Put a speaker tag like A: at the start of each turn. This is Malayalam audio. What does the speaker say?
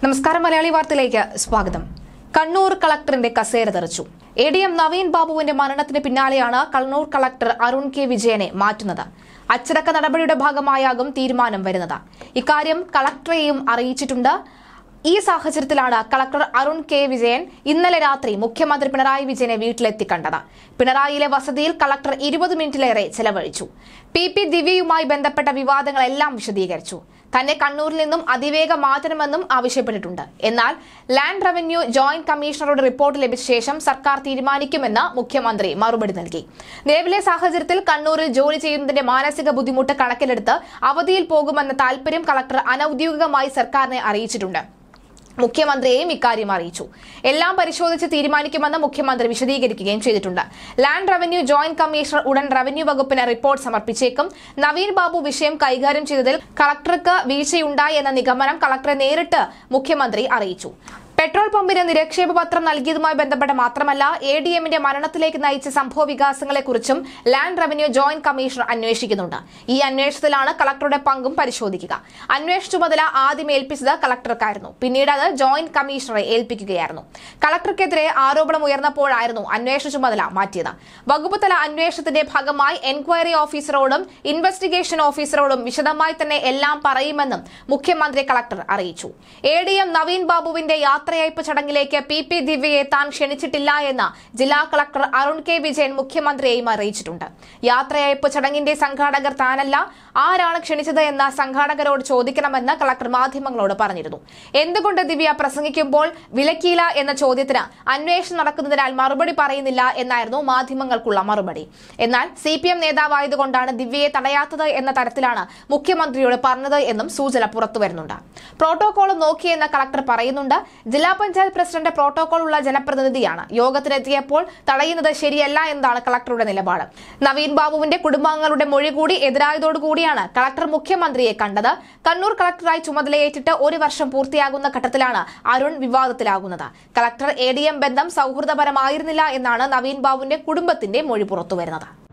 A: നമസ്കാരം മലയാളി വാർത്തയിലേക്ക് സ്വാഗതം കണ്ണൂർ കളക്ടറിന്റെ കസേര തെറിച്ചു എ ഡി എം നവീൻ ബാബുവിന്റെ മരണത്തിന് പിന്നാലെയാണ് കണ്ണൂർ കളക്ടർ അരുൺ കെ വിജയനെ മാറ്റുന്നത് അച്ചടക്ക നടപടിയുടെ ഭാഗമായാകും തീരുമാനം വരുന്നത് ഇക്കാര്യം കളക്ടറെയും അറിയിച്ചിട്ടുണ്ട് ഈ സാഹചര്യത്തിലാണ് കളക്ടർ അരുൺ കെ വിജയൻ ഇന്നലെ രാത്രി മുഖ്യമന്ത്രി പിണറായി വിജയനെ വീട്ടിലെത്തി കണ്ടത് പിണറായിയിലെ വസതിയിൽ കളക്ടർ ഇരുപത് മിനിറ്റിലേറെ ചെലവഴിച്ചു പി പി ദിവ്യയുമായി ബന്ധപ്പെട്ട വിവാദങ്ങളെല്ലാം വിശദീകരിച്ചു തന്നെ കണ്ണൂരിൽ നിന്നും അതിവേഗം മാറ്റണമെന്നും ആവശ്യപ്പെട്ടിട്ടുണ്ട് എന്നാൽ ലാൻഡ് റവന്യൂ ജോയിന്റ് കമ്മീഷണറുടെ റിപ്പോർട്ട് ലഭിച്ച ശേഷം സർക്കാർ തീരുമാനിക്കുമെന്ന് മുഖ്യമന്ത്രി മറുപടി നൽകി നിലവിലെ സാഹചര്യത്തിൽ കണ്ണൂരിൽ ജോലി ചെയ്യുന്നതിന്റെ മാനസിക ബുദ്ധിമുട്ട് കണക്കിലെടുത്ത് അവധിയിൽ പോകുമെന്ന താൽപര്യം കളക്ടർ അനൌദ്യോഗികമായി സർക്കാരിനെ അറിയിച്ചിട്ടുണ്ട് മുഖ്യമന്ത്രിയെയും ഇക്കാര്യം അറിയിച്ചു എല്ലാം പരിശോധിച്ച് തീരുമാനിക്കുമെന്ന് മുഖ്യമന്ത്രി വിശദീകരിക്കുകയും ചെയ്തിട്ടുണ്ട് ലാൻഡ് റവന്യൂ ജോയിന്റ് കമ്മീഷണർ ഉടൻ റവന്യൂ വകുപ്പിന് റിപ്പോർട്ട് സമർപ്പിച്ചേക്കും നവീൻ ബാബു വിഷയം കൈകാര്യം ചെയ്തതിൽ കളക്ടർക്ക് വീഴ്ചയുണ്ടായി എന്ന നിഗമനം കളക്ടറെ നേരിട്ട് മുഖ്യമന്ത്രി അറിയിച്ചു പെട്രോൾ പമ്പിന് നിരക്ഷേപ പത്രം നൽകിയതുമായി ബന്ധപ്പെട്ട് മാത്രമല്ല എ ഡി എമ്മിന്റെ മരണത്തിലേക്ക് നയിച്ച സംഭവ വികാസങ്ങളെക്കുറിച്ചും ലാൻഡ് റവന്യൂ ജോയിന്റ് കമ്മീഷണർ അന്വേഷിക്കുന്നുണ്ട് ഈ അന്വേഷണത്തിലാണ് കളക്ടറുടെ പങ്കും പരിശോധിക്കുക അന്വേഷണ ചുമതല ആദ്യം ഏൽപ്പിച്ചത് കളക്ടർക്കായിരുന്നു പിന്നീട് അത് ജോയിന്റ് കമ്മീഷണറെ ഏൽപ്പിക്കുകയായിരുന്നു കളക്ടർക്കെതിരെ ആരോപണം ഉയർന്നപ്പോഴായിരുന്നു അന്വേഷണ ചുമതല മാറ്റിയത് വകുപ്പ് തല അന്വേഷണത്തിന്റെ ഭാഗമായി എൻക്വയറി ഓഫീസറോടും ഇൻവെസ്റ്റിഗേഷൻ ഓഫീസറോടും വിശദമായി തന്നെ എല്ലാം പറയുമെന്നും മുഖ്യമന്ത്രി കളക്ടർ അറിയിച്ചു എ ഡി എം നവീൻ ബാബുവിന്റെ യാത്രയയപ്പ് ചടങ്ങിലേക്ക് പി പി ദിവ്യയെ താൻ ക്ഷണിച്ചിട്ടില്ല എന്ന് ജില്ലാ കളക്ടർ അരുൺ കെ വിജയൻ മുഖ്യമന്ത്രിയെയും അറിയിച്ചിട്ടുണ്ട് യാത്രയയപ്പ് ചടങ്ങിന്റെ സംഘാടകർ താനല്ല ആരാണ് ക്ഷണിച്ചത് എന്ന് സംഘാടകരോട് ചോദിക്കണമെന്ന് കളക്ടർ മാധ്യമങ്ങളോട് പറഞ്ഞിരുന്നു എന്തുകൊണ്ട് ദിവ്യ പ്രസംഗിക്കുമ്പോൾ വിലക്കിയില്ല എന്ന ചോദ്യത്തിന് അന്വേഷണം നടക്കുന്നതിനാൽ മറുപടി പറയുന്നില്ല എന്നായിരുന്നു മാധ്യമങ്ങൾക്കുള്ള മറുപടി എന്നാൽ സി പി എം നേതാവായതുകൊണ്ടാണ് ദിവ്യയെ തടയാത്തത് എന്ന തരത്തിലാണ് മുഖ്യമന്ത്രിയോട് പറഞ്ഞത് എന്നും സൂചന പുറത്തുവരുന്നുണ്ട് പ്രോട്ടോകോളും നോക്കിയെന്ന് കളക്ടർ പറയുന്നുണ്ട് ജില്ലാ പഞ്ചായത്ത് പ്രസിഡന്റ് പ്രോട്ടോകോൾ ഉള്ള ജനപ്രതിനിധിയാണ് യോഗത്തിനെത്തിയപ്പോൾ തടയുന്നത് ശരിയല്ല എന്നതാണ് കളക്ടറുടെ നിലപാട് നവീൻ ബാബുവിന്റെ കുടുംബാംഗങ്ങളുടെ മൊഴി കൂടി എതിരായതോടുകൂടിയാണ് കളക്ടർ മുഖ്യമന്ത്രിയെ കണ്ടത് കണ്ണൂർ കളക്ടറായി ചുമതലയേറ്റിട്ട് ഒരു വർഷം പൂർത്തിയാകുന്ന ഘട്ടത്തിലാണ് അരുൺ വിവാദത്തിലാകുന്നത് കളക്ടർ എ ഡി എം ബന്ധം സൗഹൃദപരമായിരുന്നില്ല എന്നാണ് നവീൻ ബാബുവിന്റെ കുടുംബത്തിന്റെ മൊഴി പുറത്തുവരുന്നത്